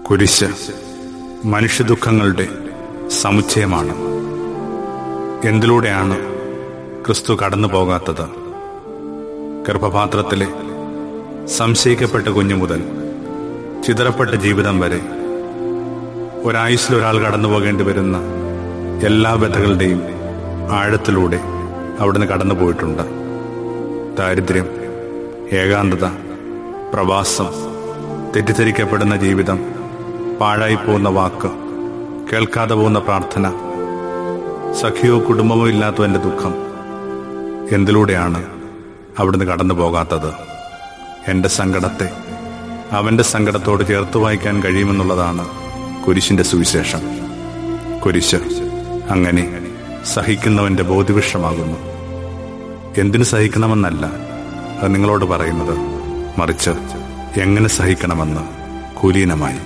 കുരിശ് മനുഷ്യദുഃഖങ്ങളുടെ സമുച്ചയമാണ് എന്തിലൂടെയാണ് ക്രിസ്തു കടന്നു പോകാത്തത് ഗർഭപാത്രത്തിലെ സംശയിക്കപ്പെട്ട കുഞ്ഞു മുതൽ ചിതറപ്പെട്ട ജീവിതം വരെ ഒരായുസിലൊരാൾ കടന്നു പോകേണ്ടി വരുന്ന എല്ലാ വ്യഥകളുടെയും ആഴത്തിലൂടെ അവിടുന്ന് കടന്നു പോയിട്ടുണ്ട് ദാരിദ്ര്യം ഏകാന്തത പ്രവാസം തെറ്റിദ്ധരിക്കപ്പെടുന്ന ജീവിതം പാഴായിപ്പോകുന്ന വാക്ക് കേൾക്കാതെ പോകുന്ന പ്രാർത്ഥന സഖിയോ കുടുംബമോ ഇല്ലാത്തവന്റെ ദുഃഖം എന്തിലൂടെയാണ് അവിടുന്ന് കടന്നു പോകാത്തത് എൻ്റെ സങ്കടത്തെ അവൻ്റെ സങ്കടത്തോട് ചേർത്ത് വായിക്കാൻ കഴിയുമെന്നുള്ളതാണ് കുരിശിന്റെ സുവിശേഷം കുരിശ് അങ്ങനെ സഹിക്കുന്നവന്റെ ബോധിവിഷമാകുന്നു എന്തിനു സഹിക്കണമെന്നല്ല അത് നിങ്ങളോട് പറയുന്നത് മറിച്ച് എങ്ങനെ സഹിക്കണമെന്ന് കുലീനമായി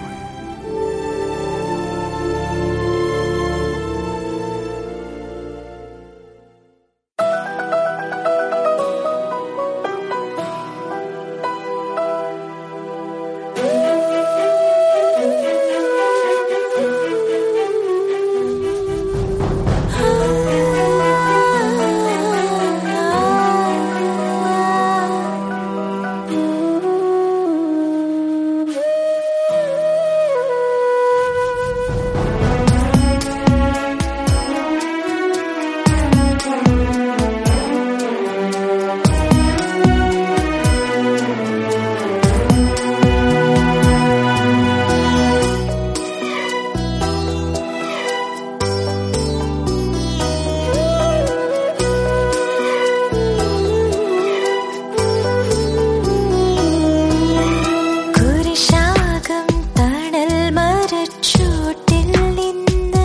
കുരിശാകം തണൽ മരച്ചോട്ടിൽ നിന്ന്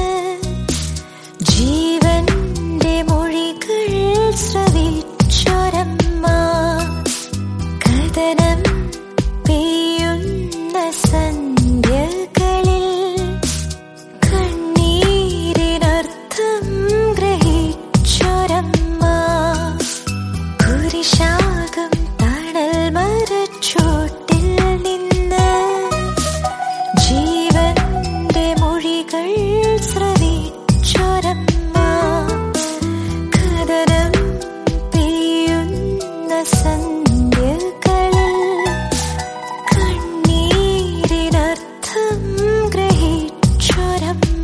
ജീവന്റെ മൊഴികൾ ശ്രവിച്ചൊരമ്മ കഥനം പെയ്യുന്ന സന്ധ്യകളിൽ കണ്ണീരിനർത്ഥം ഗ്രഹിച്ചൊരമ്മ കുരിശാകം തണൽ മരച്ചോട്ടിൽ നിന്ന് ജീവന്റെ മൊഴികൾ ശ്രവിച്ചൊരമ്മ കഥനം പെയ്യുന്ന സന്ധ്യകളിൽ കണ്ണീരിനർത്ഥം ഗ്രഹിച്ചൊരമ്മ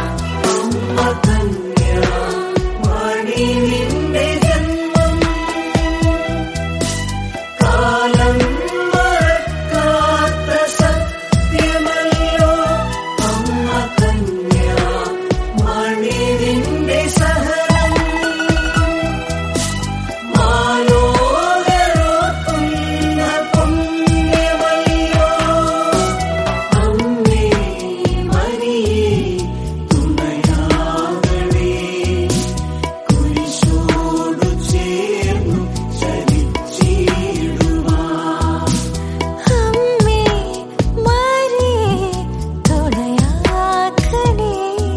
അമ്മേ മരിയേ തുണയാക്കണേ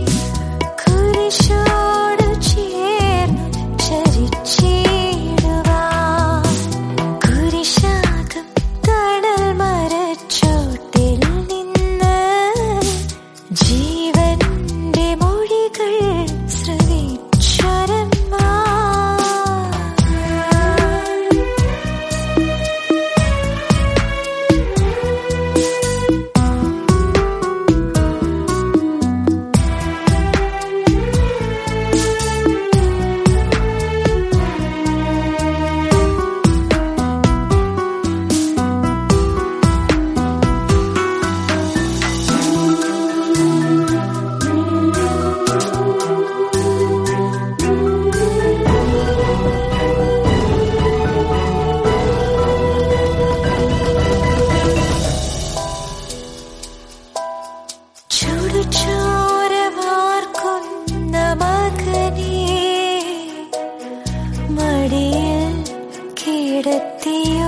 കുരിശോട് ചേർന്ന് ചരിച്ചിടുവാൻ കുരിശാകം തണൽ മരച്ചോട്ടിൽ നിന്ന് ജീവന്റെ മൊഴികൾ ശ്രവിച്ചൊരമ്മ ചുടുചോരമാർക്കുന്ന മകനെ മടിയിൽ കിടത്തിയോ